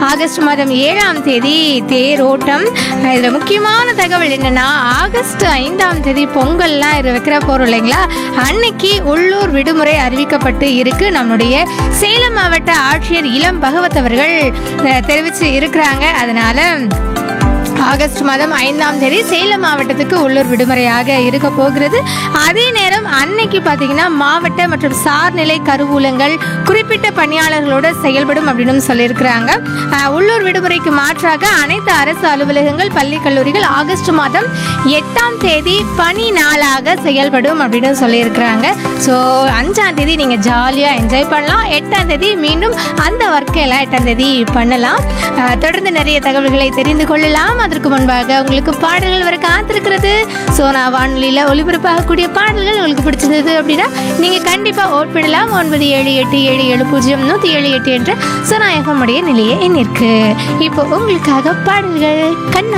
August மாதம் ஏழாம் தேதி தேரோட்டம் இதில் முக்கியமான தகவல் என்னன்னா ஆகஸ்ட் ஐந்தாம் தேதி பொங்கல்லாம் இது வைக்கிற போகிறோம் இல்லைங்களா அன்னைக்கு உள்ளூர் விடுமுறை அறிவிக்கப்பட்டு இருக்கு நம்முடைய சேலம் மாவட்ட ஆட்சியர் இளம் பகவத் அவர்கள் அஹ், தெரிவிச்சு இருக்கிறாங்க அதனால ஆகஸ்ட் மாதம் ஐந்தாம் தேதி சேலம் மாவட்டத்துக்கு உள்ளூர் விடுமுறையாக இருக்க போகிறது அதே நேரம் அன்னைக்கு பார்த்தீங்கன்னா மாவட்ட மற்றும் சார்நிலை கருவூலங்கள் குறிப்பிட்ட பணியாளர்களோட செயல்படும் அப்படின்னு சொல்லியிருக்கிறாங்க அஹ், உள்ளூர் விடுமுறைக்கு மாற்றாக அனைத்து அரசு அலுவலகங்கள் பள்ளி கல்லூரிகள் ஆகஸ்ட் மாதம் எட்டாம் தேதி பணி நாளாக செயல்படும் அப்படின்னு சொல்லியிருக்கிறாங்க ஸோ அஞ்சாம் தேதி நீங்கள் ஜாலியாக என்ஜாய் பண்ணலாம் எட்டாம் தேதி மீண்டும் அந்த ஒர்க்கை எல்லாம் எட்டாம் தேதி பண்ணலாம் அஹ், தொடர்ந்து நிறைய தகவல்களை தெரிந்து கொள்ளலாம் அதற்கு முன்பாக உங்களுக்கு பாடல்கள் வர காத்திருக்கிறது ஸோ நான் வானொலியில் ஒளிபரப்பாகக்கூடிய பாடல்கள் உங்களுக்கு பிடிச்சிருந்தது அப்படின்னா நீங்கள் கண்டிப்பாக ஓட் பண்ணலாம் ஒன்பது ஏழு எட்டு ஏழு ஏழு பூஜ்ஜியம் நூற்றி ஏழு எட்டு என்ற சனாயகமுடைய நிலையை எண்ணிற்கு இப்போ உங்களுக்காக பாடல்கள் கண்ணா